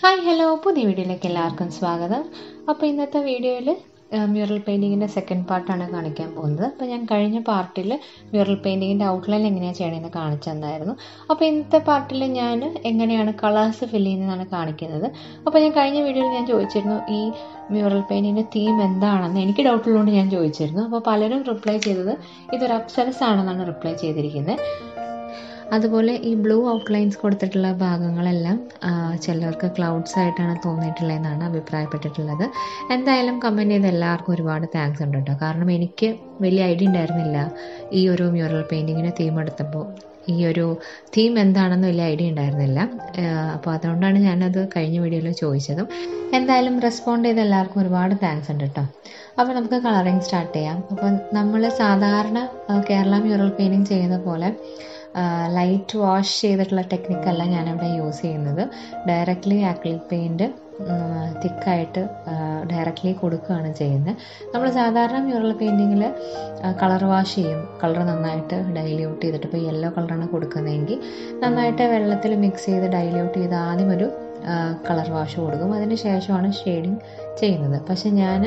hi hello പുതിയ വീഡിയോയിലേക്ക് എല്ലാവർക്കും സ്വാഗതം അപ്പോൾ ഇന്നത്തെ വീഡിയോയിൽ മ്യൂറൽ പെയിൻറ്റിങ്ങിൻ്റെ സെക്കൻഡ് പാർട്ടാണ് കാണിക്കാൻ പോകുന്നത് അപ്പോൾ ഞാൻ കഴിഞ്ഞ പാർട്ടിൽ മ്യൂറൽ പെയിൻറ്റിങ്ങിൻ്റെ ഔട്ട്ലൈൻ എങ്ങനെയാണ് ചെയ്യണമെന്ന് കാണിച്ചു തന്നായിരുന്നു അപ്പോൾ ഇന്നത്തെ പാർട്ടിൽ ഞാൻ എങ്ങനെയാണ് കളേഴ്സ് ഫില്ല് ചെയ്യുന്നതാണ് കാണിക്കുന്നത് അപ്പോൾ ഞാൻ കഴിഞ്ഞ വീഡിയോയിൽ ഞാൻ ചോദിച്ചിരുന്നു ഈ മ്യൂറൽ പെയിൻറ്റിൻ്റെ തീം എന്താണെന്ന് എനിക്ക് ഡൗട്ടുള്ളതുകൊണ്ട് ഞാൻ ചോദിച്ചിരുന്നു അപ്പോൾ പലരും റിപ്ലൈ ചെയ്തത് ഇതൊരു അപ്സരസ് ആണെന്നാണ് റിപ്ലൈ ചെയ്തിരിക്കുന്നത് അതുപോലെ ഈ ബ്ലൂ ഔട്ട്ലൈൻസ് കൊടുത്തിട്ടുള്ള ഭാഗങ്ങളെല്ലാം ആ, ചിലർക്ക് ക്ലൗഡ്സ് ആയിട്ടാണ് തോന്നിയിട്ടുള്ളതെന്നാണ് അഭിപ്രായപ്പെട്ടിട്ടുള്ളത് എന്തായാലും കമൻറ്റ് ചെയ്ത എല്ലാവർക്കും ഒരുപാട് താങ്ക്സ് ഉണ്ട് കേട്ടോ കാരണം എനിക്ക് വലിയ ഐഡിയ ഉണ്ടായിരുന്നില്ല ഈ ഒരു മ്യൂറൽ പെയിൻറ്റിങ്ങിന് തീം എടുത്തപ്പോൾ ഈ ഒരു തീം എന്താണെന്ന് വലിയ ഐഡിയ ഉണ്ടായിരുന്നില്ല അപ്പോൾ അതുകൊണ്ടാണ് ഞാനത് കഴിഞ്ഞ വീഡിയോയിൽ ചോദിച്ചതും എന്തായാലും റെസ്പോണ്ട് ചെയ്ത എല്ലാവർക്കും ഒരുപാട് താങ്ക്സ് ഉണ്ട് കേട്ടോ അപ്പോൾ നമുക്ക് കളറിങ് സ്റ്റാർട്ട് ചെയ്യാം അപ്പോൾ നമ്മൾ സാധാരണ ആ, കേരള മ്യൂറൽ പെയിൻറ്റിങ് ചെയ്യുന്ന പോലെ ലൈറ്റ് വാഷ് ചെയ്തിട്ടുള്ള ടെക്നിക്കല്ല ഞാനിവിടെ യൂസ് ചെയ്യുന്നത് ഡയറക്റ്റ്ലി ആക്രിലിക് പെയിൻറ്റ് തിക്കായിട്ട് ഡയറക്റ്റ്ലി കൊടുക്കുകയാണ് ചെയ്യുന്നത് നമ്മൾ സാധാരണ മ്യൂറൽ പെയിൻറ്റിങ്ങിൽ കളർ വാഷ് ചെയ്യും കളർ നന്നായിട്ട് ഡൈല്യൂട്ട് ചെയ്തിട്ട് ഇപ്പോൾ യെല്ലോ കളറാണ് കൊടുക്കുന്നതെങ്കിൽ നന്നായിട്ട് വെള്ളത്തിൽ മിക്സ് ചെയ്ത് ഡൈല്യൂട്ട് ചെയ്ത് ആദ്യം ഒരു കളർ വാഷ് കൊടുക്കും അതിന് ശേഷമാണ് ഷെയ്ഡിങ് ചെയ്യുന്നത് പക്ഷെ ഞാൻ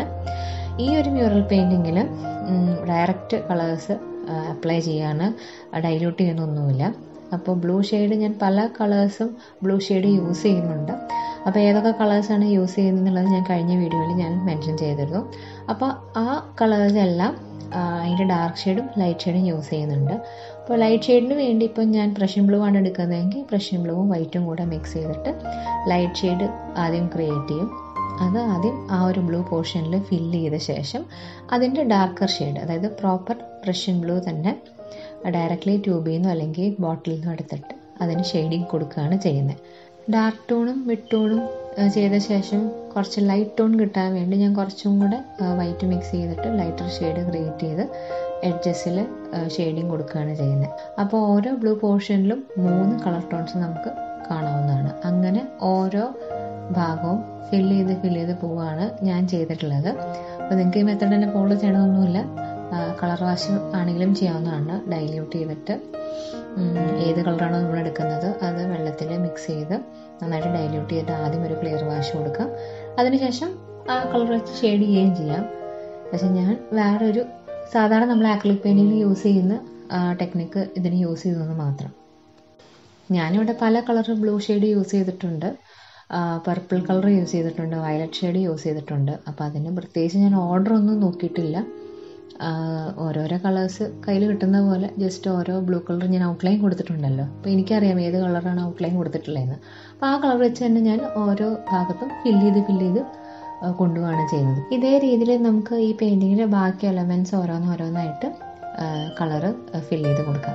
ഈ ഒരു മ്യൂറൽ പെയിൻറ്റിങ്ങിൽ ഡയറക്റ്റ് കളേഴ്സ് അപ്ലൈ ചെയ്യാണ് ഡൈല്യൂട്ട് ചെയ്യുന്നൊന്നുമില്ല അപ്പോൾ ബ്ലൂ ഷെയ്ഡ് ഞാൻ പല കളേഴ്സും ബ്ലൂ ഷെയ്ഡ് യൂസ് ചെയ്യുന്നുണ്ട് അപ്പോൾ ഏതൊക്കെ കളേഴ്സാണ് യൂസ് ചെയ്യുന്നത് ഞാൻ കഴിഞ്ഞ വീഡിയോയിൽ ഞാൻ മെൻഷൻ ചെയ്തിരുന്നു അപ്പോൾ ആ കളേഴ്സ് എല്ലാം ആ, അതിൻ്റെ ഡാർക്ക് ഷെയ്ഡും ലൈറ്റ് ഷെയ്ഡും യൂസ് ചെയ്യുന്നുണ്ട് അപ്പോൾ ലൈറ്റ് ഷെയ്ഡിന് വേണ്ടി ഇപ്പം ഞാൻ പ്രഷ്യൻ ബ്ലൂ ആണ് എടുക്കുന്നതെങ്കിൽ പ്രഷ്യൻ ബ്ലൂവും വൈറ്റും കൂടെ മിക്സ് ചെയ്തിട്ട് ലൈറ്റ് ഷെയ്ഡ് ആദ്യം ക്രിയേറ്റ് ചെയ്യും അത് ആദ്യം ആ ഒരു ബ്ലൂ പോർഷനിൽ ഫില്ല് ചെയ്ത ശേഷം അതിൻ്റെ ഡാർക്കർ ഷെയ്ഡ് അതായത് പ്രോപ്പർ പ്രഷ്യൻ ബ്ലൂ തന്നെ ഡയറക്റ്റ്ലി ട്യൂബിൽ നിന്നോ അല്ലെങ്കിൽ ബോട്ടിലിൽ നിന്നോ എടുത്തിട്ട് അതിന് ഷെയ്ഡിങ് കൊടുക്കുകയാണ് ചെയ്യുന്നത് ഡാർക്ക് ടോണും മിഡ് ടോണും ചെയ്ത ശേഷം കുറച്ച് ലൈറ്റ് ടോൺ കിട്ടാൻ വേണ്ടി ഞാൻ കുറച്ചും കൂടെ വൈറ്റ് മിക്സ് ചെയ്തിട്ട് ലൈറ്റർ ഷെയ്ഡ് ക്രിയേറ്റ് ചെയ്ത് എഡ്ജസിൽ ഷെയ്ഡിങ് കൊടുക്കുകയാണ് ചെയ്യുന്നത് അപ്പോൾ ഓരോ ബ്ലൂ പോർഷനിലും മൂന്ന് കളർ ടോൺസ് നമുക്ക് കാണാവുന്നതാണ് അങ്ങനെ ഓരോ ഭാഗവും ഫില്ല് ചെയ്ത് ഫില്ല് ചെയ്ത് പോവുകയാണ് ഞാൻ ചെയ്തിട്ടുള്ളത് അപ്പോൾ നിങ്ങൾക്ക് ഈ മെത്തഡ് തന്നെ ഫോളോ ചെയ്യണമെന്നൊന്നുമില്ല കളർ വാഷ് ആണെങ്കിലും ചെയ്യാവുന്നതാണ് ഡൈല്യൂട്ട് ചെയ്തിട്ട് ഉം, ഏത് കളറാണോ നമ്മൾ എടുക്കുന്നത് അത് വെള്ളത്തിൽ മിക്സ് ചെയ്ത് നന്നായിട്ട് ഡൈല്യൂട്ട് ചെയ്തിട്ട് ആദ്യം ഒരു ക്ലിയർ വാഷ് കൊടുക്കാം അതിനുശേഷം ആ കളർ വെച്ച് ഷെയ്ഡ് ചെയ്യുകയും ചെയ്യാം പക്ഷെ ഞാൻ വേറൊരു സാധാരണ നമ്മൾ ആക്രിലിക് പെയിൻറ്റിൽ യൂസ് ചെയ്യുന്ന ടെക്നിക്ക് ഇതിന് യൂസ് ചെയ്തെന്ന് മാത്രം ഞാനിവിടെ പല കളർ ബ്ലൂ ഷെയ്ഡ് യൂസ് ചെയ്തിട്ടുണ്ട് പർപ്പിൾ കളർ യൂസ് ചെയ്തിട്ടുണ്ട് വയലറ്റ് ഷെയ്ഡ് യൂസ് ചെയ്തിട്ടുണ്ട് അപ്പോൾ അതിന് പ്രത്യേകിച്ച് ഞാൻ ഓർഡർ ഒന്നും നോക്കിയിട്ടില്ല ആ, ഓരോരോ കളേഴ്സ് കയ്യിൽ കിട്ടുന്ന പോലെ ജസ്റ്റ് ഓരോ ബ്ലൂ കളർ ഞാൻ ഔട്ട്ലൈൻ കൊടുത്തിട്ടുണ്ടല്ലോ അപ്പോൾ എനിക്കറിയാം ഏത് കളറാണ് ഔട്ട്ലൈൻ കൊടുത്തിട്ടുള്ളതെന്ന് അപ്പോൾ ആ കളർ വെച്ച് തന്നെ ഞാൻ ഓരോ ഭാഗത്തും ഫില്ല് ചെയ്ത് ഫില്ല് ചെയ്ത് ആ, കൊണ്ടുപോവാണ് ചെയ്യുന്നത് ഇതേ രീതിയിൽ നമുക്ക് ഈ പെയിൻറ്റിങ്ങിൻ്റെ ബാക്കി എലമെൻറ്റ്സ് ഓരോന്നോരോന്നായിട്ട് കളറ് ഫില്ല് ചെയ്ത് കൊടുക്കാം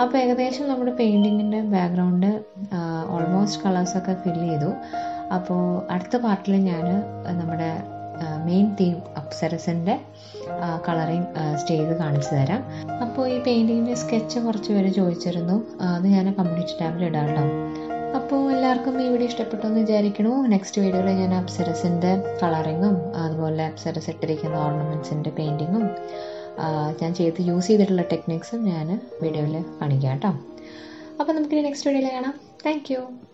അപ്പോൾ ഏകദേശം നമ്മുടെ പെയിൻറ്റിങ്ങിൻ്റെ ബാക്ക്ഗ്രൗണ്ട് ഓൾമോസ്റ്റ് കളേഴ്സൊക്കെ ഫിൽ ചെയ്തു അപ്പോൾ അടുത്ത പാർട്ടിൽ ഞാൻ നമ്മുടെ മെയിൻ തീം അപ്സരസിൻ്റെ കളറിങ് സ്റ്റേജ് കാണിച്ചു തരാം അപ്പോൾ ഈ പെയിൻറ്റിങ്ങിൻ്റെ സ്കെച്ച് കുറച്ച് പേര് ചോദിച്ചിരുന്നു അത് ഞാൻ കമ്മ്യൂണിറ്റി ടാബിൽ ഇടാം കേട്ടോ അപ്പോൾ എല്ലാവർക്കും ഈ വീഡിയോ ഇഷ്ടപ്പെട്ടു എന്ന് വിചാരിക്കണു നെക്സ്റ്റ് വീഡിയോയിൽ ഞാൻ അപ്സരസിൻ്റെ കളറിങ്ങും അതുപോലെ അപ്സരസ് ഇട്ടിരിക്കുന്ന ഓർണമെൻറ്റ്സിൻ്റെ പെയിൻറ്റിങ്ങും ഞാൻ ചെയ്ത് യൂസ് ചെയ്തിട്ടുള്ള ടെക്നിക്സും ഞാൻ വീഡിയോയിൽ കാണിക്കാം കേട്ടോ അപ്പോൾ നമുക്കിനി നെക്സ്റ്റ് വീഡിയോയിൽ കാണാം താങ്ക്